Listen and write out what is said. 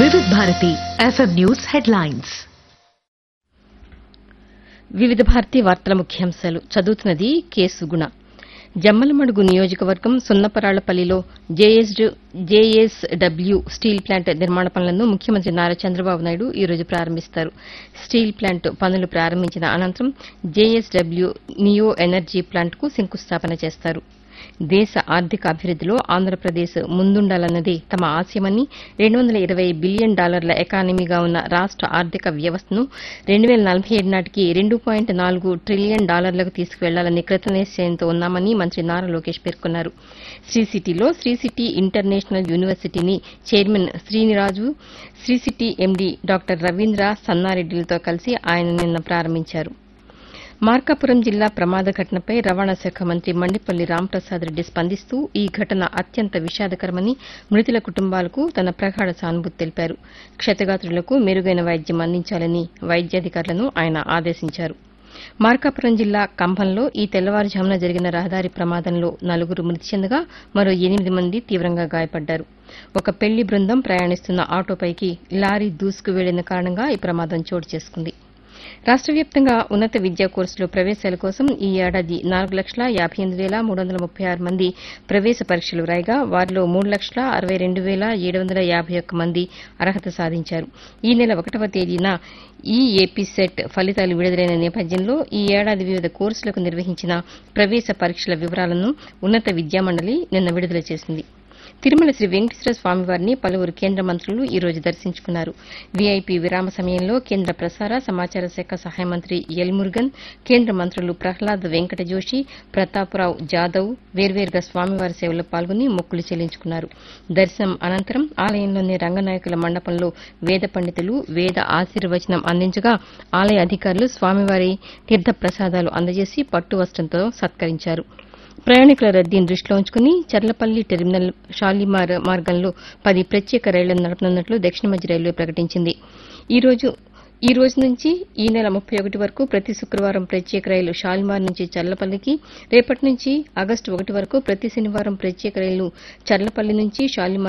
వివిధ Bharati FM news headlines వివిధ భారతి వార్తల ముఖ్యాంశాలు చదువుతున్నది కె సుగుణ జమ్మలమడుగు నియోజకవర్గం సున్నపరాళ్లపల్లిలో జేఎస్డబ్ల్యూ స్టీల్ ప్లాంట్ నిర్మాణ పనులను ముఖ్యమంత్రి నారా చంద్రబాబు నాయుడు ఈ రోజు ప్రారంభిస్తారు స్టీల్ ప్లాంట్ పనులు ప్రారంభించిన అనంతరం జేఎస్డబ్ల్యూ నియో ఎనర్జీ ప్లాంట్కు శంకుస్థాపన చేస్తారు దేశ ఆర్థిక అభివృద్దిలో ఆంధ్రప్రదేశ్ ముందుండాలన్నదే తమ ఆశయమని రెండు వందల ఇరవై బిలియన్ డాలర్ల ఎకానమీగా ఉన్న రాష్ట ఆర్థిక వ్యవస్థను రెండు వేల నలభై ఏడు నాటికి రెండు పాయింట్ నాలుగు ట్రిలియన్ డాలర్లకు తీసుకువెళ్లాలని కృతనిశ్చయంతో ఉన్నామని మంత్రి నారా లోకేష్ పేర్కొన్నారు శ్రీ సిటీలో శ్రీ సిటీ ఇంటర్నేషనల్ యూనివర్సిటీని chairman Srini Raju Sri city MD doctor Ravindra సన్నారెడ్డిలతో కలిసి ఆయన నిన్న ప్రారంభించారు మార్కాపురం జిల్లా ప్రమాద ఘటనపై రవాణా శాఖ మంత్రి మండిపల్లి రాంప్రసాద్ రెడ్డి స్పందిస్తూ ఈ ఘటన అత్యంత విషాదకరమని మృతుల కుటుంబాలకు తన ప్రగాఢ సానుభూతి తెలిపారు క్షతగాత్రులకు మెరుగైన వైద్యం అందించాలని వైద్యాధికారులను ఆయన ఆదేశించారు మార్కాపురం జిల్లా కంభంలో ఈ తెల్లవారుజామున జరిగిన రహదారి ప్రమాదంలో నలుగురు మృతి చెందగా మరో ఎనిమిది మంది తీవ్రంగా గాయపడ్డారు ఒక పెళ్లి బృందం ప్రయాణిస్తున్న ఆటోపైకి లారీ దూసుకు వెళ్లిన కారణంగా ఈ ప్రమాదం చోటు చేసుకుంది రాష్ట వ్యాప్తంగా ఉన్నత విద్యా కోర్సులో ప్రవేశాల కోసం ఈ ఏడాది నాలుగు లక్షల యాభై ఎనిమిది వేల మూడు వందల ముప్పై ఆరు మంది ప్రవేశ పరీక్షలు రాయగా వారిలో మూడు లక్షల అరవై రెండు వేల ఏడు వందల యాభై ఒక్క మంది అర్హత సాధించారు ఈ నెల ఒకటవ తేదీన ఈ ఏపీ సెట్ ఫలితాలు విడుదలైన నేపథ్యంలో ఈ ఏడాది వివిధ కోర్సులకు నిర్వహించిన ప్రవేశ పరీక్షల వివరాలను ఉన్నత విద్యామండలి నిన్న విడుదల చేసింది తిరుమల శ్రీ వెంకటేశ్వర స్వామివారిని పలువురు కేంద్ర మంత్రులు ఈ రోజు దర్శించుకున్నారు వీఐపీ విరామ సమయంలో కేంద్ర ప్రసార సమాచార శాఖ సహాయ మంత్రి ఎల్ మురుగన్ కేంద్ర మంత్రులు ప్రహ్లాద్ వెంకట జోషి ప్రతాపరావు జాదవ్ వేర్వేరుగా స్వామివారి సేవలో పాల్గొని మొక్కులు చెల్లించుకున్నారు దర్శనం అనంతరం ఆలయంలోని రంగనాయకుల మండపంలో వేద పండితులు వేద ఆశీర్వచనం అందించగా ఆలయ అధికారులు స్వామివారి తీర్థ ప్రసాదాలు అందజేసి పట్టు వస్త్రంతో సత్కరించారు ప్రయాణికుల రద్దీని దృష్టిలో ఉంచుకుని చర్లపల్లి టెర్మినల్ షాలిమార్ మార్గంలో పది ప్రత్యేక రైళ్లను నడపనున్నట్లు దక్షిణ మధ్య రైల్వే ప్రకటించింది ఈ రోజు ఈ రోజు నుంచి ఈ నెల ముప్పై ఒకటి వరకు ప్రతి శుక్రవారం ప్రత్యేక రైలు షాలిమార్ నుంచి చర్లపల్లికి రేపటి నుంచి ఆగస్టు ఒకటి వరకు ప్రతి శనివారం ప్రత్యేక రైలు చర్లపల్లి నుంచి షాలిమార్